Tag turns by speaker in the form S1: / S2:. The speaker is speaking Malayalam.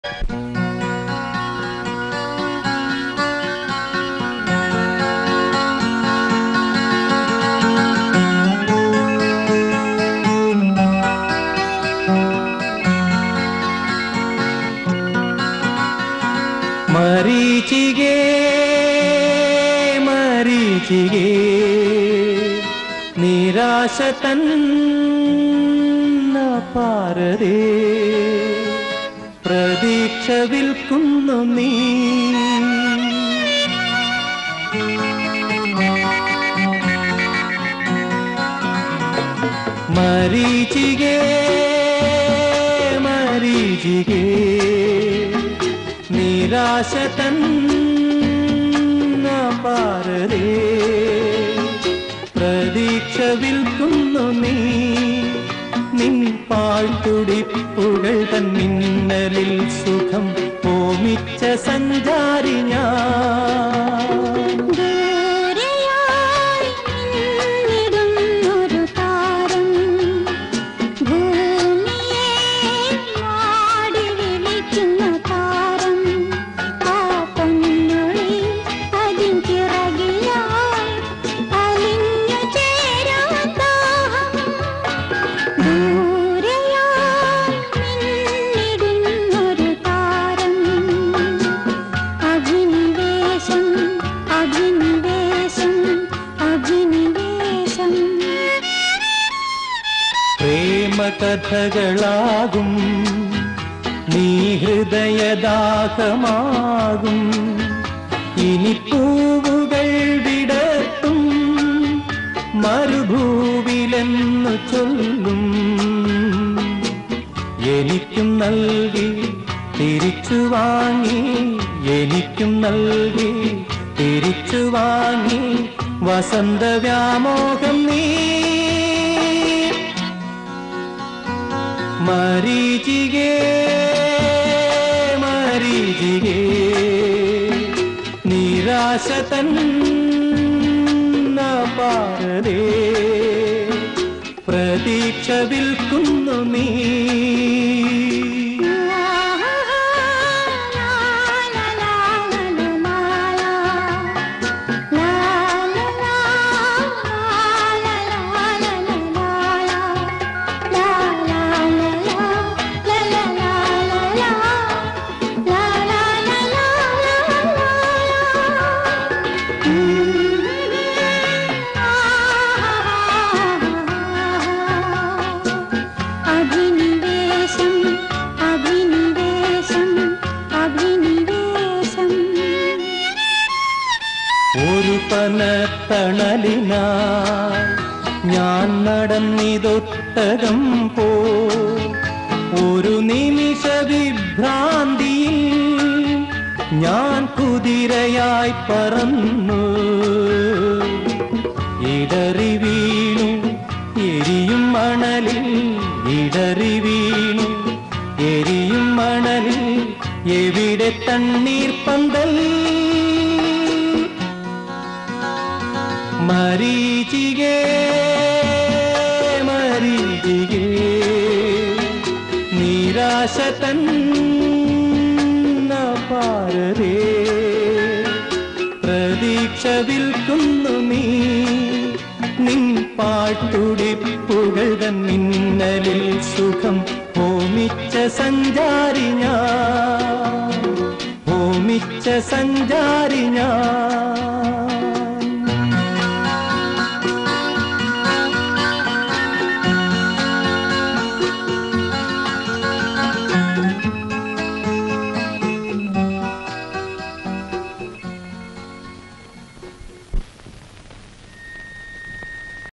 S1: ಮರೀಚಿಗೆ മരീചികേ നിരാശ തന്ന പാരതേ പ്രതീക്ഷ വിൽക്കുന്നു നീ മരീചികേ മരീചികേ നിരാശ തന്ന പാരതേ പ്രതീക്ഷ വിൽക്കുന്നു നീ നിൻ പാഴ്ത്തുടിപ്പുകൾ തൻ മിന്നലിൽ സുഖം ഓമിച്ച സഞ്ചാരി ഞാൻ
S2: ദൂരെയായി നിന്നിടുന്നൊരു താരം ഭൂമിയെ മാടി വിളിക്കുന്ന താരം ആ പൊന്നൊളി അതിൻ ചിറകിലായി അലിഞ്ഞു ചേരാൻ ദാഹം ദൂരെയായി നിന്നിടുന്നൊരു താരം അഭിനിവേശം അഭിനിവേശം അഭിനിവേശം
S1: പ്രേമകഥകളാകും നീ ഹൃദയദാഹമാകും ഇനി പൂവുകൾ വിടർത്തും മരുഭൂവിലെന്നു ചൊല്ലും എനിക്കും നൽകി തിരിച്ചു വാങ്ങി എനിക്കും നൽകി തിരിച്ചു വാങ്ങി വസന്തവ്യാമോഹം നീ മരീചികേ മരീചികേ നിരാശ തന്ന പാരതേ പ്രതീക്ഷ വിൽക്കുന്നു നീ
S2: അഭിനിവേശം അഭിനിവേശം അഭിനിവേശം
S1: ഒരു പനത്തണലിനാ ഞാൻ നടന്നിതൊട്ടകം പോ ഒരു നിമിഷ വിഭ്രാന്തിയിൽ ഞാൻ കുതിരയായി പറന്നു ഇടറി വീണു എരിയും മണലിൽ ഇടറി വീണു എരിയും മണലിൽ എവിടെ തണ്ണീർ പന്തൽ മരീചികേ മരീചികേ നിരാശ തന്ന പാരതേ പ്രതീക്ഷ വിൽക്കുന്നു നീ നിൻ പാട്ടുടിപ്പുകൾ തൻ മിന്നലിൽ സുഖം ഹോമിച്ച സഞ്ചാരി ഞാൻ ഹോമിച്ച സഞ്ചാരി ഞാൻ